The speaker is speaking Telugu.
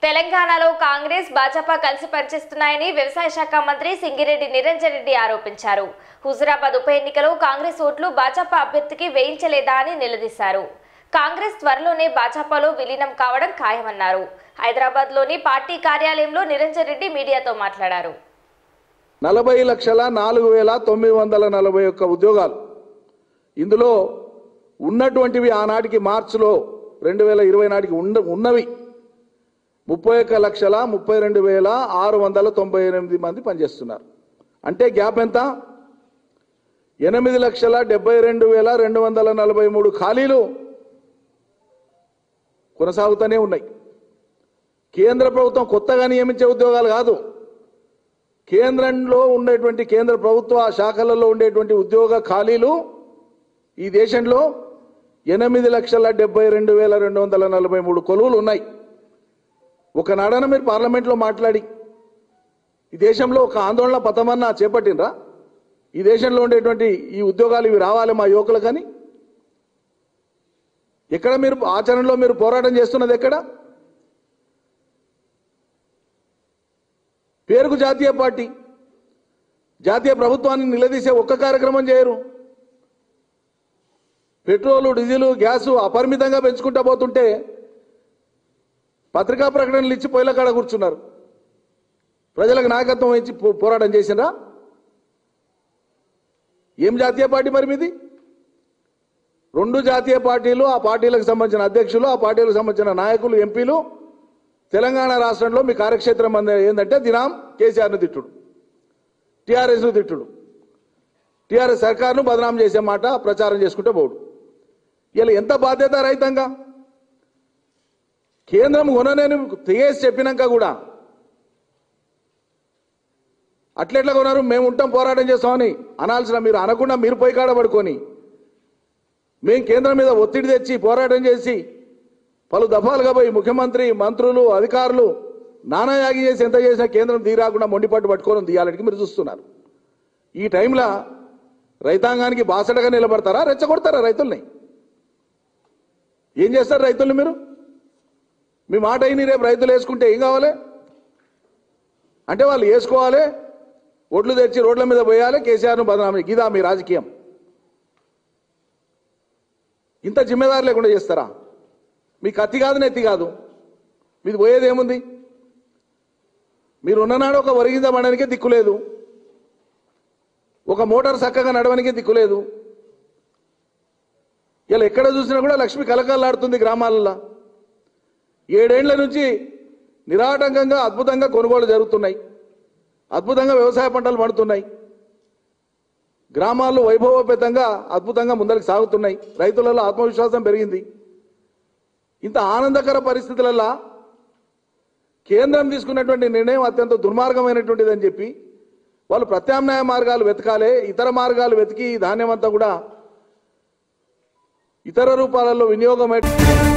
తెలంగాణలో కాంగ్రెస్ భాజపా కలిసి పనిచేస్తున్నాయని వ్యవసాయ శాఖ మంత్రి సింగిరెడ్డి నిరంజన్ రెడ్డి ఆరోపించారు హుజురాబాద్ ఉప ఎన్నికలో కాంగ్రెస్ ఓట్లు భాజపా అభ్యర్థికి వేయించలేదా అని నిలదీశారు కాంగ్రెస్ త్వరలోనే భాజపాలో విలీనం కావడం ఖాయమన్నారు హైదరాబాద్లోని పార్టీ కార్యాలయంలో నిరంజన్ రెడ్డి మీడియాతో మాట్లాడారు నలభై లక్షల నాలుగు వేల తొమ్మిది వందల నలభై ఒక్క ఉద్యోగాలు ఇందులో ఉన్నటువంటివి ఆనాటికి మార్చిలో రెండు వేల ఇరవై నాటికి ఉన్న ఉన్నవి ముప్పై ఒక్క లక్షల ముప్పై రెండు వేల ఆరు వందల తొంభై ఎనిమిది మంది పనిచేస్తున్నారు అంటే గ్యాప్ ఎంత ఎనిమిది లక్షల డెబ్బై రెండు వేల రెండు వందల నలభై మూడు ఖాళీలు కొనసాగుతూనే ఉన్నాయి కేంద్ర ప్రభుత్వం కొత్తగా నియమించే ఉద్యోగాలు కాదు కేంద్రంలో ఉండేటువంటి కేంద్ర ప్రభుత్వ శాఖలలో ఉండేటువంటి ఉద్యోగ ఖాళీలు ఈ దేశంలో ఎనిమిది లక్షల డెబ్బై రెండు వేల రెండు వందల నలభై మూడు కొలువులు ఉన్నాయి ఒక నాడన మీరు పార్లమెంట్లో మాట్లాడి ఈ దేశంలో ఒక ఆందోళన పథమన్నా చేపట్టినరా ఈ దేశంలో ఉండేటువంటి ఈ ఉద్యోగాలు ఇవి రావాలి మా యువకులకని ఎక్కడ మీరు ఆచరణలో మీరు పోరాటం చేస్తున్నది ఎక్కడ పేరుకు జాతీయ పార్టీ జాతీయ ప్రభుత్వాన్ని నిలదీసే ఒక్క కార్యక్రమం చేయరు పెట్రోలు డీజిల్ గ్యాసు అపరిమితంగా పెంచుకుంటా పోతుంటే పత్రికా ప్రకటనలు ఇచ్చి పొయ్యిల కాడ కూర్చున్నారు ప్రజలకు నాయకత్వం ఇచ్చి పో- పోరాటం చేసినరా ఏం జాతీయ పార్టీ మరి మీది రెండు జాతీయ పార్టీలు ఆ పార్టీలకు సంబంధించిన అధ్యక్షులు ఆ పార్టీలకు సంబంధించిన నాయకులు ఎంపీలు తెలంగాణ రాష్ట్రంలో మీ కార్యక్షేత్రం అంద- ఏంటంటే దినాం కేసీఆర్ను తిట్టుడు టీఆర్ఎస్ను తిట్టుడు టీఆర్ఎస్ సర్కార్ను బదనాం చేసే మాట ప్రచారం చేసుకుంటే పోడు ఇలా ఎంత బాధ్యత రహితంగా కేంద్రం కొననేని తెగేసి చెప్పినాక కూడా అట్లెట్లా కొన్నారు మేము ఉంటాం పోరాటం చేస్తామని అనాల్సిన మీరు అనకుండా మీరు పోయి కాడ పడుకొని మేము కేంద్రం మీద ఒత్తిడి తెచ్చి పోరాటం చేసి పలు దఫాలుగా పోయి ముఖ్యమంత్రి మంత్రులు అధికారులు నానాయాగి చేసి ఎంత చేసినా కేంద్రం తీరాకుండా మొండిపట్టు పట్టుకొని తీయాలనికి మీరు చూస్తున్నారు ఈ టైంలో రైతాంగానికి బాసటగా నిలబడతారా రెచ్చగొడతారా రైతుల్ని ఏం చేస్తారు రైతుల్ని మీరు మీ మాట అయిన రేపు రైతులు వేసుకుంటే ఏం కావాలి అంటే వాళ్ళు వేసుకోవాలి ఒడ్లు తెచ్చి రోడ్ల మీద పోయాలి కేసీఆర్ను బదనామని గీదా మీ రాజకీయం ఇంత జిమ్మేదారు లేకుండా చేస్తారా మీ కత్తి కాదు నెత్తి కాదు మీది పోయేది ఏముంది మీరు ఉన్ననాడు ఒక వరిగింజ పడడానికే దిక్కులేదు ఒక మోటార్ చక్కగా నడవడానికే దిక్కులేదు ఇలా ఎక్కడ చూసినా కూడా లక్ష్మి కలకల్లాడుతుంది గ్రామాలలో ఏడేండ్ల నుంచి నిరాటంకంగా అద్భుతంగా కొనుగోలు జరుగుతున్నాయి అద్భుతంగా వ్యవసాయ పంటలు పండుతున్నాయి గ్రామాల్లో వైభవోపేతంగా అద్భుతంగా ముందరికి సాగుతున్నాయి రైతులలో ఆత్మవిశ్వాసం పెరిగింది ఇంత ఆనందకర పరిస్థితులలో కేంద్రం తీసుకున్నటువంటి నిర్ణయం అత్యంత దుర్మార్గమైనటువంటిది అని చెప్పి వాళ్ళు ప్రత్యామ్నాయ మార్గాలు వెతకాలి ఇతర మార్గాలు వెతికి ఈ ధాన్యం అంతా కూడా ఇతర రూపాలలో వినియోగం